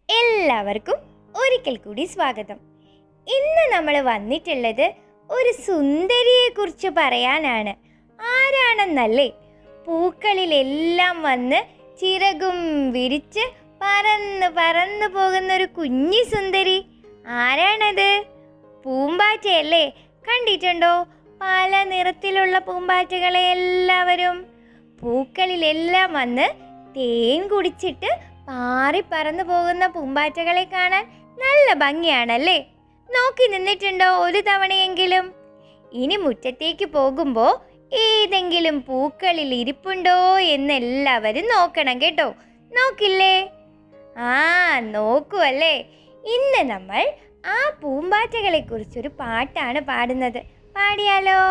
എല്ലാവർക്കും ഒരിക്കൽ കൂടി സ്വാഗതം ഇന്ന് നമ്മൾ വന്നിട്ടുള്ളത് ഒരു സുന്ദരിയെക്കുറിച്ച് പറയാനാണ് ആരാണെന്നല്ലേ പൂക്കളിലെല്ലാം വന്ന് ചിറകും വിരിച്ച് പറന്ന് പറന്ന് പോകുന്ന ഒരു കുഞ്ഞി സുന്ദരി ആരാണത് പൂമ്പാറ്റയല്ലേ കണ്ടിട്ടുണ്ടോ പല നിറത്തിലുള്ള പൂമ്പാറ്റകളെ എല്ലാവരും പൂക്കളിലെല്ലാം വന്ന് തേൻ കുടിച്ചിട്ട് പാറി പറന്നു പോകുന്ന പൂമ്പാറ്റകളെ കാണാൻ നല്ല ഭംഗിയാണല്ലേ നോക്കി നിന്നിട്ടുണ്ടോ ഒരു തവണയെങ്കിലും ഇനി മുറ്റത്തേക്ക് പോകുമ്പോൾ ഏതെങ്കിലും പൂക്കളിൽ ഇരിപ്പുണ്ടോ എന്ന് എല്ലാവരും നോക്കണം കേട്ടോ നോക്കില്ലേ ആ നോക്കുവല്ലേ ഇന്ന് നമ്മൾ ആ പൂമ്പാറ്റകളെ കുറിച്ചൊരു പാട്ടാണ് പാടുന്നത് പാടിയാലോ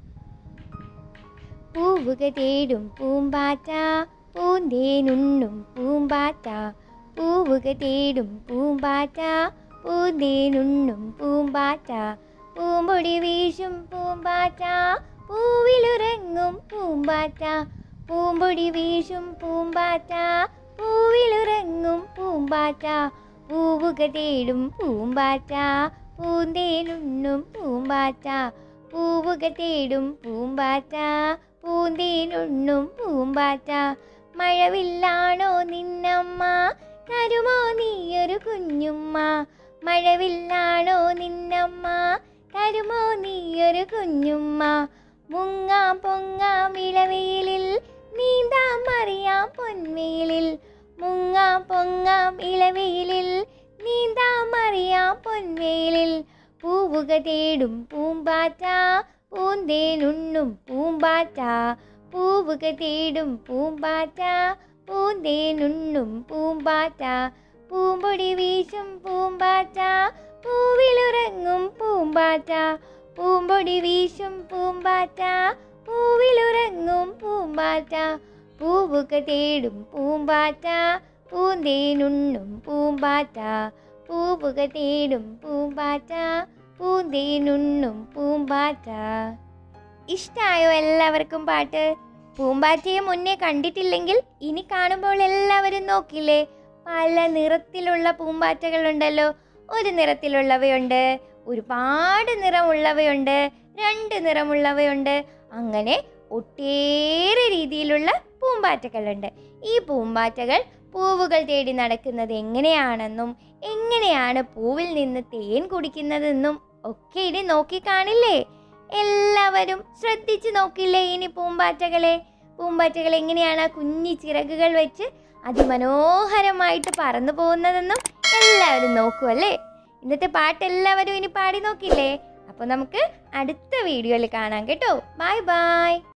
പൂവുക തേടും പൂമ്പാറ്റ പൂന്തേനുണ്ണും പൂമ്പാറ്റ പൂവുക തേടും പൂമ്പാറ്റ പൂന്തേനുണ്ണും പൂമ്പാറ്റ പൂമ്പൊടി വീശും പൂമ്പാറ്റ പൂവിലുറങ്ങും പൂമ്പാറ്റ പൂമ്പൊടി വീശും പൂമ്പാറ്റ പൂവിലുറങ്ങും പൂമ്പാറ്റ പൂവുക തേടും പൂമ്പാറ്റ പൂന്തേനുണ്ണും പൂമ്പാറ്റ പൂവുക തേടും പൂമ്പാറ്റ പൂന്തേനുണ്ണും പൂമ്പാറ്റ മഴവില്ലാണോ നിന്നമ്മ തരുമോ നീയൊരു കുഞ്ഞുമ്മ മഴവില്ലാണോ നിന്നമ്മ തരുമോ നീയൊരു കുഞ്ഞുമ്മ മുങ്ങാം പൊങ്ങാം ഇളവെയിലിൽ നീന്താം അറിയാം പൊൻവെയിലിൽ മുങ്ങാം പൊങ്ങാം ഇളവെയിലിൽ നീന്താം അറിയാം പൊൻവെയിലിൽ പൂവുക തേടും പൂമ്പാറ്റ പൂന്തേനുണ്ണും പൂമ്പാറ്റ പൂവുക തേടും പൂമ്പാറ്റ പൂന്തേനുണ്ണും പൂമ്പാറ്റ പൂമ്പൊടി വീശും പൂമ്പാറ്റ പൂവിലുറങ്ങും പൂമ്പാറ്റ പൂമ്പൊടി വീശും പൂമ്പാറ്റ പൂവിലുറങ്ങും പൂമ്പാറ്റ പൂവുക തേടും പൂമ്പാറ്റ പൂന്തേനുണ്ണും പൂമ്പാറ്റ പൂവുക തേടും പൂമ്പാറ്റ പൂന്തേനുണ്ണും പൂമ്പാറ്റ ഇഷ്ടായോ എല്ലാവർക്കും പാട്ട് പൂമ്പാറ്റയെ മുന്നേ കണ്ടിട്ടില്ലെങ്കിൽ ഇനി കാണുമ്പോൾ എല്ലാവരും നോക്കില്ലേ പല നിറത്തിലുള്ള പൂമ്പാറ്റകളുണ്ടല്ലോ ഒരു നിറത്തിലുള്ളവയുണ്ട് ഒരുപാട് നിറമുള്ളവയുണ്ട് രണ്ട് നിറമുള്ളവയുണ്ട് അങ്ങനെ ഒട്ടേറെ രീതിയിലുള്ള പൂമ്പാറ്റകളുണ്ട് ഈ പൂമ്പാറ്റകൾ പൂവുകൾ തേടി നടക്കുന്നത് എങ്ങനെയാണെന്നും എങ്ങനെയാണ് പൂവിൽ നിന്ന് തേൻ കുടിക്കുന്നതെന്നും ഒക്കെ ഇനി നോക്കി കാണില്ലേ എല്ലാവരും ശ്രദ്ധിച്ചു നോക്കില്ലേ ഇനി പൂമ്പാറ്റകളെ പൂമ്പാറ്റകൾ എങ്ങനെയാണ് ആ കുഞ്ഞി ചിറകുകൾ വെച്ച് അതിമനോഹരമായിട്ട് പറന്നു പോകുന്നതെന്നും എല്ലാവരും നോക്കുമല്ലേ ഇന്നത്തെ പാട്ട് എല്ലാവരും ഇനി പാടി നോക്കില്ലേ അപ്പോൾ നമുക്ക് അടുത്ത വീഡിയോയിൽ കാണാം കേട്ടോ ബൈ ബൈ